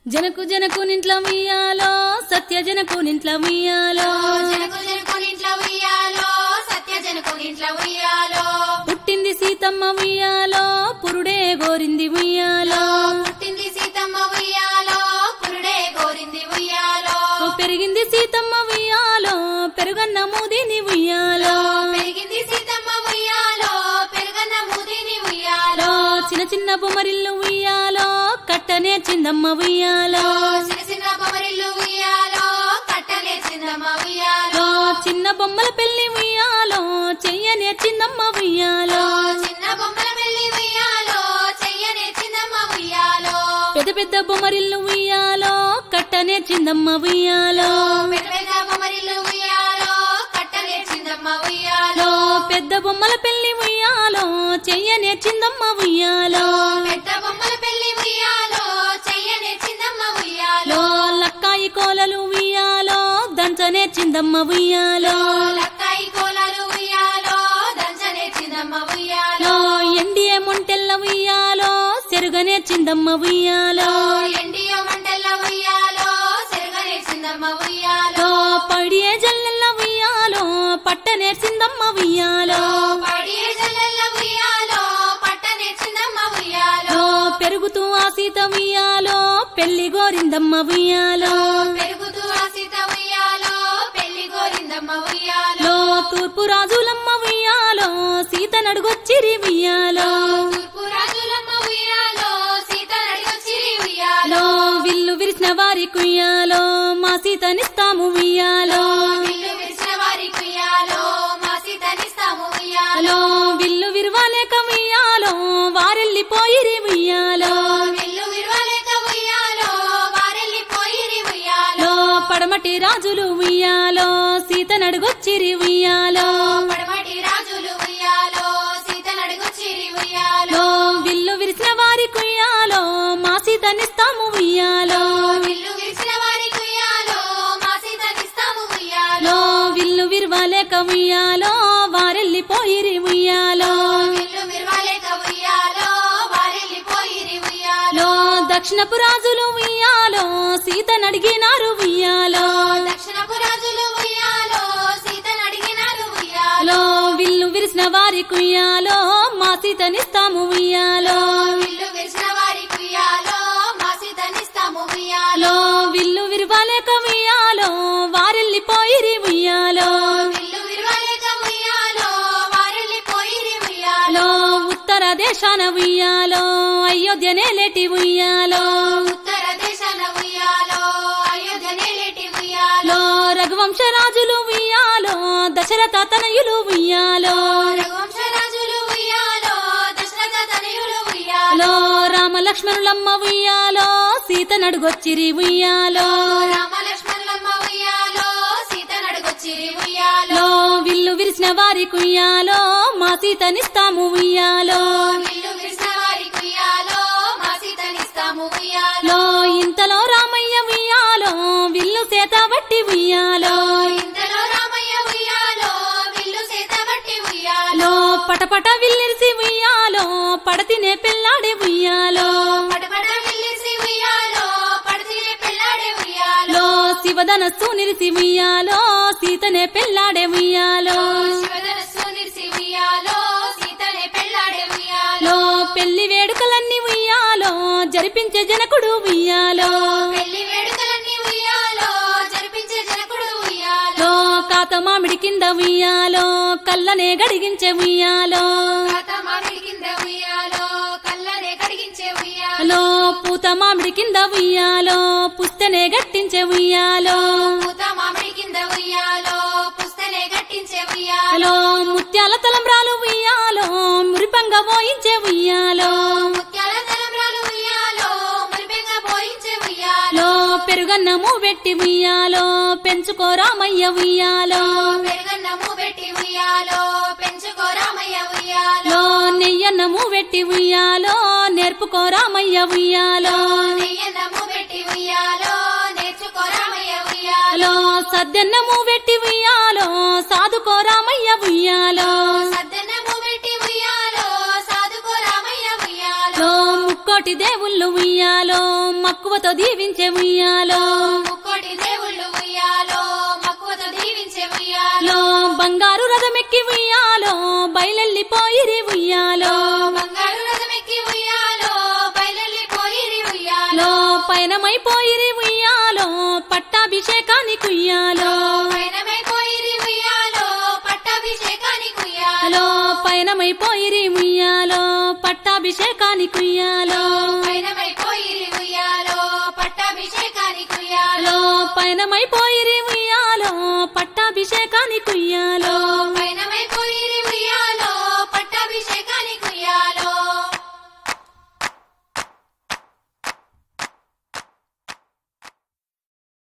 జనకు జనకు నింట్ల ఉయ్యాలో సత్య జనకు నింట్ల ఉయ్యాలో జనకు జనకునింట్ల ఉయ్యాలో సత్య జనకునింట్ల ఉయ్యాలో పుట్టింది సీతమ్మ ఉయ్యాలో పురుడే గోరింది ఉయ్యాలో పుట్టింది సీతమ్మ ఉయ్యాలో పురుడే కోరింది ఉయ్యాలో పెరిగింది సీతమ్మ ఉయ్యాలో పెరుగన్న మూదిని ఉయ్యాలో పెరిగింది సీతమ్మ ఉయ్యాలో పెరుగన్న ముదిని ఉయ్యాలో చిన్న చిన్న బొమ్మరిల్లు ఉయ్యాలో కట్టనే చిందమ్మ ఉయ్యాలో చిన్న చిన్న బొమ్మరిల్లు ఉయ్యాలో కట్టలే చిన్నమ్మ ఉయ్యాలో చిన్న బొమ్మల పెళ్లి ఉయ్యాలో చెయ్యనే చిందమ్మ ఉయ్యాలో చిన్న బొమ్మల పెళ్లి ఉయ్యాలో చెయ్యనే చిన్నమ్మ ఉయ్యాలో పెద్ద పెద్ద బొమ్మరిల్లు ఉయ్యాలో కట్టనే చిందమ్మ ఉయ్యాలో పెద్ద పెద్ద బొమ్మరిల్లు ఉయ్యాలో కట్టలే చిన్నమ్మ ఉయ్యాలో పెద్ద బొమ్మల పెళ్లి ఉయ్యాలో చెయ్యనే చిందమ్మ ఉయ్యాలో పెద్ద బొమ్మల పెళ్లి ఉయ్యాలో చెయ్యనే చిన్నమ్మ ఉయ్యాలో లక్కాయి కోలలు ఉయ్యాలో దంచనే చిందమ్మ ఉయ్యాలో లక్కాయి కోలాలు ఉయ్యాలో దంచనే చిన్నమ్మ ఉయ్యాలో ఎండియే మొంటెల్ల ఉయ్యాలో సెరుగనే చిందమ్మ ఉయ్యాలో ఎండియో మంటల్ల ఉయ్యాలో సెరగనే చిన్నమ్మ ఉయ్యాలో పడియే జల్లెల్ల ఉయ్యాలో పట్టనే చిందమ్మ ఉయ్యాలో పడియే జల్లెల్ల ఉయ్యాలో పట్టనే చిన్నమ్మ ఉయ్యాలో పెరుగుతూ ఆ సీత ఉయ్యాలో పెళ్లి గోరిందమ్మ ఉయ్యాలో పెరుగుతూ ఆసిత ఉయ్యాలో పెళ్లి గోరిందమ్మ ఉయ్యాలో లో తూర్పు రాజులమ్మ ఉయ్యాలో సీత నడుగొచ్చిరి ఉయ్యాలో తూర్పు రాజులమ్మ ఉయ్యాలో సీత నడిగొచ్చిరి ఉయ్యాలో లో విల్లు విరిసిన వారి కుయ్యాలో మా సీతనిస్తాము ఉయ్యాలో విల్లు విరిచిన వారి ఉయ్యాలో మా సీతనిస్తాము ఉయ్యాలో లో విల్లు విరవాలేక ఉయ్యాలో వారెళ్ళిపోయిరి ఉయ్యాలో విల్లు విరవలేక ఉయ్యాలో వారెళ్ళిపోయిరి ఉయ్యాలో లో పడమటి రాజులు ఉయ్యాలో సీత నడుగొచ్చిరి ఉయ్యాలో పడమటి రాజులు ఉయ్యాలో సీత నడిగొచ్చిరి ఉయ్యాలో లో విల్లు విరిసిన వారి కుయ్యాలో మా సీతనిస్తాము ఉయ్యాలో విల్లు విరిచిన వారి ఉయ్యాలో మా సీతనిస్తాము ఉయ్యాలో లో విల్లు విరవాలేక ఉయ్యాలో వారెళ్ళిపోయిరి ఉయ్యాలో విల్లు విరవలేక ఉయ్యాలో వారెళ్ళిపోయిరి ఉయ్యాలో లో దక్షిణపు రాజులు ఉయ్యాలో సీత నడిగినారు ఉయ్యాలో దక్షిణపు రాజులు ఉయ్యాలో సీతను అడిగినారు ఉయ్యాలో లో విల్లు విరిసిన వారి కుయ్యాలో మా సీతనిస్తాము ఉయ్యాలో విల్లు విరిచిన వారి ఉయ్యాలో మా సీతనిస్తాము ఉయ్యాలో లో విల్లు విరవాలేక ఉయ్యాలో వారెళ్ళిపోయిరి ఉయ్యాలో విల్లు విరవలేక ఉయ్యాలో వారెళ్ళిపోయిరి ఉయ్యాలో లో ఉత్తర దేశాన ఉయ్యాలో అయోధ్యనే లేటి ఉయ్యాలో ఉత్తర దేశాన ఉయ్యాలో అయోధ్య నేలేటి ఉయ్యాలో లో రఘువంశ రాజులు ఉయ్యాలో దశరథ తనయులు ఉయ్యాలో రఘువంశ రాజులు ఉయ్యాలో దశరథ తనయులు ఉయ్యాలో లో రామ లక్ష్మణులమ్మ ఉయ్యాలో సీత నడుగొచ్చిరి ఉయ్యాలో రామ లక్ష్మణులమ్మ ఉయ్యాలో సీత నడుగొచ్చిరి ఉయ్యాలో లో విల్లు విరిసిన వారి కుయ్యాలో మా సీతనిస్తాము ఉయ్యాలో విల్లు విరిసిన వారి ఉయ్యాలో మా సీతనిస్తాము ఉయ్యాలో లో ఇంతలో రామయ్య ఉయ్యాలో విల్లు సేత బట్టి ఉయ్యాలో ఇంతలో రామయ్య ఉయ్యాలో విల్లు సేత బట్టి ఉయ్యాలో లో పటపట విల్లిరిసి ఉయ్యాలో పడతినే పెళ్ళాడే ఉయ్యాలో పడబడ విల్లిసి ఉయ్యాలో పడితినే పెళ్ళాడే ఉయ్యాలో లో శివధనస్సు నిరిసి ఉయ్యాలో సీతనే పెళ్ళాడే ఉయ్యాలో శివధనస్సు నిరిసి ఉయ్యాలో సీతనే పెళ్ళాడే ఉయ్యాలో లో పెళ్లి వేడుకలన్నీ ఉయ్యాలో జరిపించే జనకుడు ఉయ్యాలో పెళ్లి వేడుకలన్నీ ఉయ్యాలో జరిపించే జనకుడు ఉయ్యాలో లో కాత మామిడి కింద ఉయ్యాలో కళ్ళనే గడిగించే ఉయ్యాలో తాత మామిడి కింద ఉయ్యాలో కళ్ళనే కడిగించే ఉయ్యాలో లో పూత మామిడి కింద ఉయ్యాలో పుస్తనే గట్టించే ఉయ్యాలో పూత మామిడి కింద ఉయ్యాలో పుస్తనే గట్టించే ఉయ్యాలో లో ముత్యాల తలంబ్రాలు ఉయ్యాలో మురిపంగా పోయించే ఉయ్యాలో ముత్యాల తలంబ్రాలు ఉయ్యాలో మురిపెంగా పోయించే ఉయ్యాలో లో పెరుగన్నము పెట్టి ఉయ్యాలో పెంచుకో రామయ్య ఉయ్యాలో పెరుగన్నము పెట్టి ఉయ్యాలో పెంచుకో రామయ్య ఉయ్యాలో లో నెయ్యన్నము పెట్టి ఉయ్యాలో నేర్పుకో రామయ్య ఉయ్యాలో నెయ్యన్నము పెట్టి ఉయ్యాలో నేర్చుకో రామయ్య ఉయ్యాలో లో సద్దన్నము పెట్టి ఉయ్యాలో సాధుకో రామయ్య ఉయ్యాలో సద్దన్నము పెట్టి ఉయ్యాలో సాధుకో రామయ్య ఉయ్యాలో లో ముక్క ముక్కోటి దేవుళ్ళు ఉయ్యాలో మక్కువతో దీవించే ఉయ్యాలో ముక్కోటి దేవుళ్ళు ఉయ్యాలో మక్కువతో దీవించే ఉయ్యాలో లో బంగారు రథమెక్కి ఉయ్యాలో బయలెల్లిపోయిరి ఉయ్యాలో బంగారు రథమెక్కి ఉయ్యాలో బయలుపోయిరి ఉయ్యాలో లో పయనమైపోయిరి ఉయ్యాలో పట్టాభిషేకానికి ఉయ్యాలో పయనమైపోయిరి ఉయ్యాలో పట్టాభిషేకానికి ఉయ్యాలో లో పయనమైపోయిరి ఉయ్యాలో పట్టాభిషేకానికి ఉయ్యాలో పయనమైపోయిరి ఉయ్యాలో పట్టాభిషేకానికి ఉయ్యాలో లో పయనమైపోయిరి ఉయ్యాలో